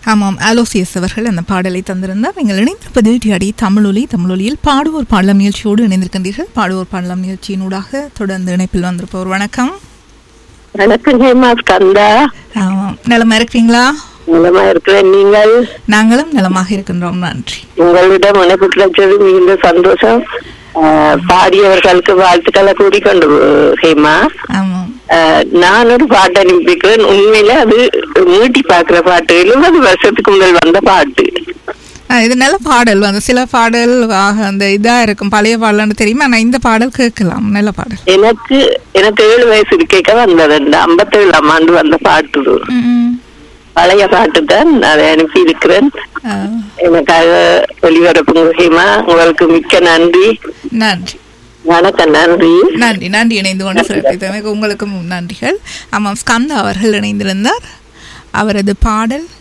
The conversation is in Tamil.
ஆமாம் அலோசியஸ் அவர்கள் அந்த பாடலை தந்திருந்தார் நீங்கள் இணைந்திருப்பது டிஆடி தமிழொலி தமிழொலியில் பாடுவோர் பாடலாம் நிகழ்ச்சியோடு இணைந்திருக்கின்றீர்கள் பாடுவோர் பாடலாம் நிகழ்ச்சியினூடாக தொடர்ந்து இணைப்பில் வந்திருப்பவர் வணக்கம் வணக்கம் ஹேமா ஸ்கந்தா ஆமாம் நலமா இருக்கிறீங்களா நலமா இருக்கிறேன் நீங்கள் நாங்களும் நலமாக இருக்கின்றோம் நன்றி உங்களிடம் இணைப்பு கிடைச்சது மிகுந்த சந்தோஷம் ஆஹ், பாடியவர்களுக்கு வாழ்த்துக்களை கூறிக்கொண்டு ஹேமா ஆமாம் ஆஹ், நான் ஒரு பாட்டு அனுப்பிக்கிறேன் உண்மையில அது மீட்டி பாக்குற பாட்டு எழுபது வருஷத்துக்கு முதல் வந்த பாட்டு ஆ, இது நல்ல பாடல் அந்த சில பாடல் ஆக, அந்த இதா இருக்கும் பழைய பாடல்னு தெரியுமா நான் இந்த பாடல் கேட்கலாம் நல்ல பாடல் எனக்கு எனக்கு ஏழு வயசு இருக்க வந்தது இந்த ஐம்பத்தேழாம் ஆண்டு வந்த பாட்டு இது. ம், ம். பழைய பாட்டு தான் அதை அனுப்பி இருக்கிறேன் ஆ, எனக்காக ஒளிபரப்புங்க ஹேமா உங்களுக்கு மிக்க நன்றி நன்றி வணக்கம் நன்றி நன்றி நன்றி இணைந்து கொண்டு சிறப்பித்தமைக்கு உங்களுக்கும் நன்றிகள் ஆமாம் ஸ்கந்தா அவர்கள் இணைந்திருந்தார் அவரது பாடல்